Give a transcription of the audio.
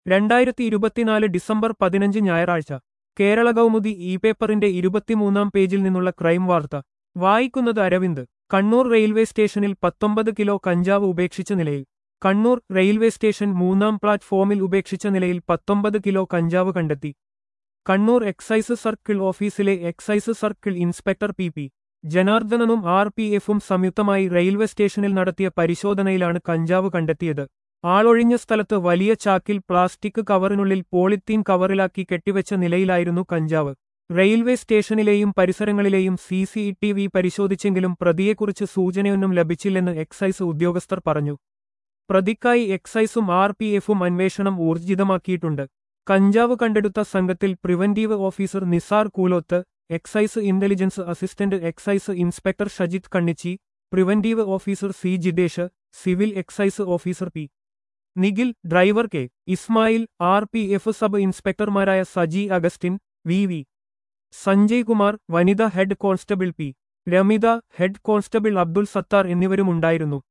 രണ്ടായിരത്തി ഇരുപത്തിനാല് ഡിസംബർ പതിനഞ്ച് ഞായറാഴ്ച കേരള കൗമുദി ഇ പേപ്പറിന്റെ ഇരുപത്തിമൂന്നാം പേജിൽ നിന്നുള്ള ക്രൈം വാർത്ത വായിക്കുന്നത് അരവിന്ദ് കണ്ണൂർ റെയിൽവേ സ്റ്റേഷനിൽ പത്തൊമ്പത് കിലോ കഞ്ചാവ് ഉപേക്ഷിച്ച നിലയിൽ കണ്ണൂർ റെയിൽവേ സ്റ്റേഷൻ മൂന്നാം പ്ലാറ്റ്ഫോമിൽ ഉപേക്ഷിച്ച നിലയിൽ പത്തൊമ്പത് കിലോ കഞ്ചാവ് കണ്ടെത്തി കണ്ണൂർ എക്സൈസ് സർക്കിൾ ഓഫീസിലെ excise circle inspector P P ജനാർദ്ദനനും ആർ പി എഫും സംയുക്തമായി റെയിൽവേ സ്റ്റേഷനിൽ നടത്തിയ പരിശോധനയിലാണ് കഞ്ചാവ് കണ്ടെത്തിയത് ആളൊഴിഞ്ഞ സ്ഥലത്ത് വലിയ ചാക്കിൽ പ്ലാസ്റ്റിക് കവറിനുള്ളിൽ പോളിത്തീൻ കവറിലാക്കി കെട്ടിവെച്ച നിലയിലായിരുന്നു കഞ്ചാവ് റെയിൽവേ സ്റ്റേഷനിലെയും പരിസരങ്ങളിലെയും സി സി ടി വി പരിശോധിച്ചെങ്കിലും പ്രതിയെക്കുറിച്ച് സൂചനയൊന്നും ലഭിച്ചില്ലെന്ന് എക്സൈസ് ഉദ്യോഗസ്ഥർ പറഞ്ഞു പ്രതിക്കായി എക്സൈസും ആർ പി എഫും അന്വേഷണം ഊർജിതമാക്കിയിട്ടുണ്ട് കഞ്ചാവ് കണ്ടെടുത്ത സംഘത്തിൽ preventive officer Nisar Koolothu excise intelligence assistant excise inspector Shajith Kannichi preventive officer C Jithesh civil excise officer P Nikhil driver K Ismail R P F sub ഇൻസ്പെക്ടർമാരായ സജി അഗസ്റ്റിൻ വി വി സഞ്ജയ് കുമാർ വനിത head constable P Ramitha head constable Abdul Sathar എന്നിവരുമുണ്ടായിരുന്നു